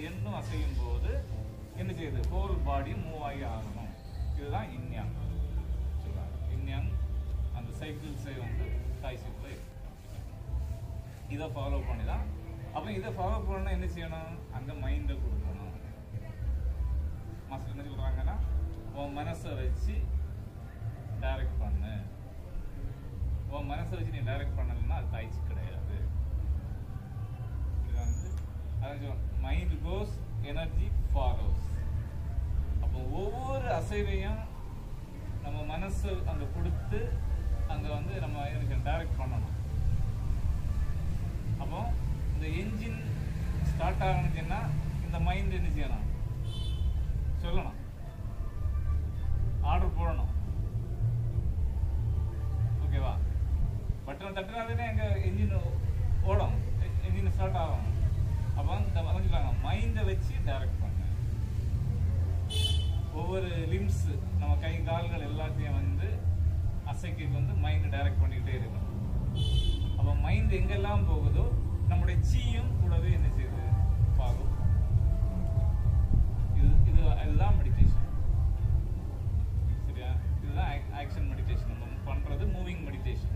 எண்ணும் அசையும் போது என்ன செய்யுது ஹோல் பாடி மூவ் ஆகி ஆகணும் இதுதான் இன்யாங் சொல்றாங்க இன்யாங் அந்த சைக்கிள்ஸை வந்து தாய் சிப்பில் இதை ஃபாலோ பண்ணி தான் அப்போ இதை ஃபாலோ பண்ணா என்ன செய்யணும் அங்கே மைண்டை கொடுக்கணும் மாஸ்டர் என்ன சொல்கிறாங்கன்னா உன் மனசை வச்சு டைரக்ட் பண்ணு உன் மனசை வச்சு நீ டைரக்ட் பண்ணலைன்னா அது தாய்ச்சி கிடையாது இது வந்து அதான் மைண்ட் கோஸ் எனர்ஜி ஃபாலோஸ் அப்போ ஒவ்வொரு அசைவையும் நம்ம மனசு அங்கே கொடுத்து அங்கே வந்து நம்ம டைரக்ட் பண்ணணும் அப்போ இந்த என்ஜின் ஸ்டார்ட் ஆகணுச்சுன்னா இந்த மைண்ட் என்ன செய்யணும் சொல்லணும் ஆர்டர் போடணும் ஓகேவா பட்டன் தட்டுனாலே எங்க என்ஜின் ஓடும் என்ஜின் ஸ்டார்ட் ஆகும் அப்போ இந்த அதான் சொல்லுவாங்க மைண்டை வச்சு டைரக்ட் பண்ணு ஒவ்வொரு லிம்ஸ் நம்ம கை கால்கள் எல்லாத்தையும் வந்து அசைக்கு வந்து மைண்ட் டைரக்ட் பண்ணிக்கிட்டே இருக்கணும் அப்போ மைண்ட் எங்கெல்லாம் போகுதோ நம்முடைய சீயும் கூடவே என்ன செய்யுது பாகும் இது இது இதுதான் மெடிடேஷன் சரியா இதுதான் ஆக்ஷன் மெடிடேஷன் நம்ம பண்றது மூவிங் மெடிடேஷன்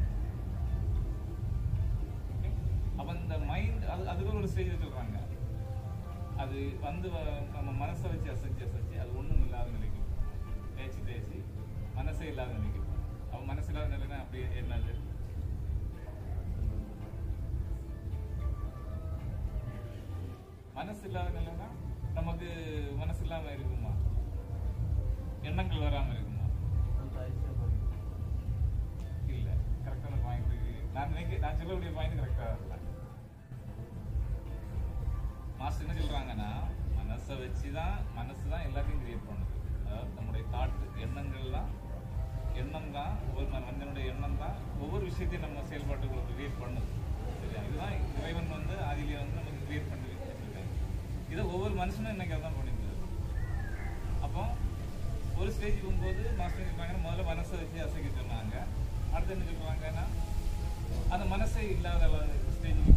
அப்ப இந்த மைண்ட் அது அதுக்கு ஒரு ஸ்டேஜ் சொல்றாங்க அது வந்து வ- நம்ம மனசை வச்சு அசைச்சு அசைச்சு அது ஒண்ணும் இல்லாத நிலைக்கு தேய்ச்சி தேய்ச்சி மனசே இல்லாத நிலைக்கு அப்ப மனசு இல்லாத நிலைன்னா அப்படியே என்னது மனசு இல்லாத நிலைன்னா நமக்கு மனசு இல்லாம இருக்குமா எண்ணங்கள் வராம இருக்குமா இல்ல கரெக்டான பாயிண்ட் நான் நினைக்க நான் சொல்லக்கூடிய பாயிண்ட் கரெக்டா இல்ல மாஸ்டர் என்ன சொல்றாங்கன்னா மனசை வச்சு தான் மனசு தான் எல்லாத்தையும் கிரியேட் பண்ணுது அதாவது நம்முடைய தாட்டு எண்ணங்கள் தான் எண்ணம் தான் ஒவ்வொரு ம- மனிதனுடைய எண்ணம் தான் ஒவ்வொரு விஷயத்தையும் நம்ம செயல்பாட்டுக்குள்ள கிரியேட் பண்ணுது சரியா இதுதான் இறைவன் வந்து ஆதியிலே வந்து நமக்கு கிரியேட் பண்ணி வச்சிருக்காங்க இதை ஒவ்வொரு மனுஷனும் இன்னைக்கு அதான் பண்ணிருந்தது அப்போ ஒரு ஸ்டேஜ் போகும்போது மாஸ்டர் சொல்றாங்க முதல்ல மனசை வச்சு அசைக்க சொன்னாங்க அடுத்து என்ன சொல்றாங்கன்னா அந்த மனசே இல்லாத ஸ்டேஜுக்கு